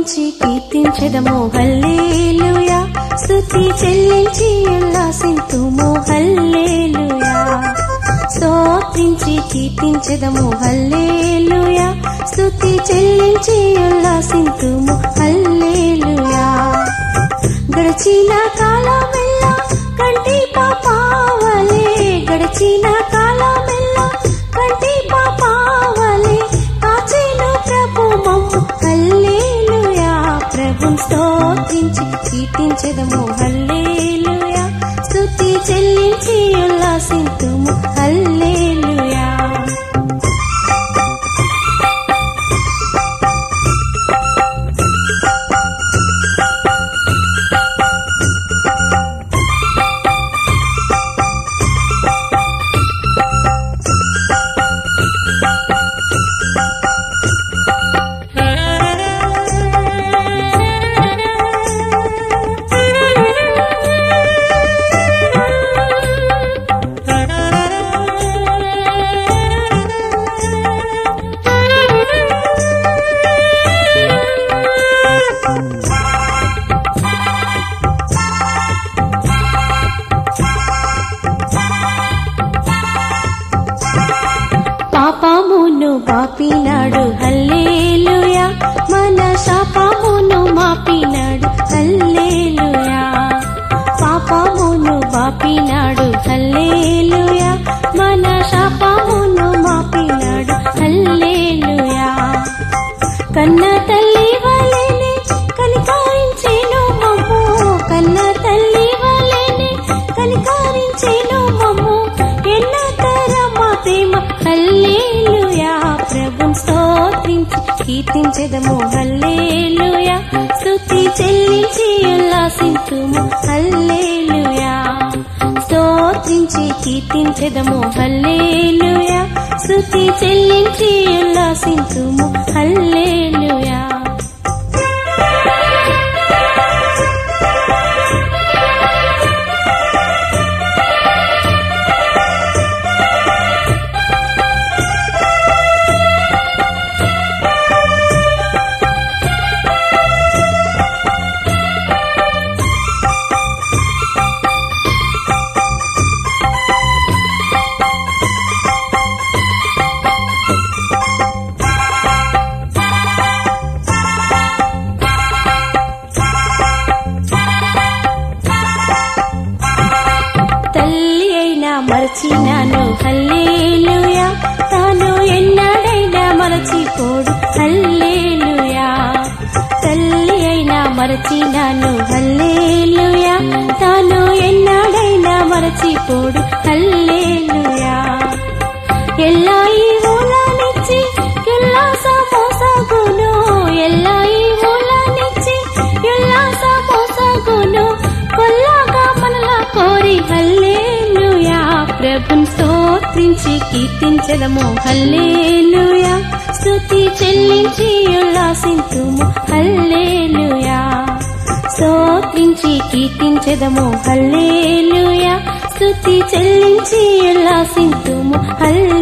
స్తోత్రించి కీర్తించెదము hallelujah స్తుతి చెల్లించి ఉల్లాసింతుము hallelujah స్తోత్రించి కీర్తించెదము hallelujah స్తుతి చెల్లించి ఉల్లాసింతుము హల్లేలుయా గడిచిన కాలమెల్లా కంటి పాపావలే గడిచిన కాలమెల్లా కంటి పాపావలే కాచేను ప్రభు మమ్ము హల్లేలుయా ప్రభు స్తోత్రించి కీర్తించెదము హల్లేలుయా స్తుతి చెల్లించి ఉల్లాసింతుము హల్లేలుయా పాపమును పాపినాడు హల్లేలుయా మన శాపమును మాపినాడు హల్లేలుయా పాపమును పాపినాడు హల్లేలుయా మన శాపమును మాపినాడు హల్లేలుయా కన్న తల్లి వలెనే కనికారించెను మమ్ము కన్న తల్లి వలెనే కనికారించెను మమ్ము ఎన్న తరమ ప్రేమ హల్లేలుయా ప్రభుం స్తోత్రించి కీర్తించెదము హల్లేలుయా స్తుతి చెల్లించి ఉల్లాసింతుము హల్లేలుయా స్తోత్రించి కీర్తించెదము హల్లేలుయా స్తుతి చెల్లించి ఉల్లాసింతుము హల్లేలుయా తల్లి అయినా మరచినాను హల్లేలుయా తాను ఎన్నడైనా మరచిపోడు హల్లేలుయా తల్లి అయినా మరచినాను హల్లేలుయా తాను ఎన్నడైనా మరచిపోడు హల్లేలుయా ಎಲ್ಲಾ ಈವುಲನಿಚ್ಚಿ ಎಲ್ಲ ಸಮೋಸಗುನು ಎಲ್ಲ ಈವುಲನಿಚ್ಚಿ ಎಲ್ಲ ಸಮೋಸಗುನು కొల్లాగా మనలా కోరి హల్లేలుయా ప్రభున్ స్తోత్రించి కీర్తించదము హల్లేలుయా స్తుతి చెల్లించి ఉల్లాసింతుము హల్లేలుయా స్తోత్రించి కీర్తించదము హల్లేలుయా స్తుతి చెల్లించి ఉల్లాసింతుము హల్లే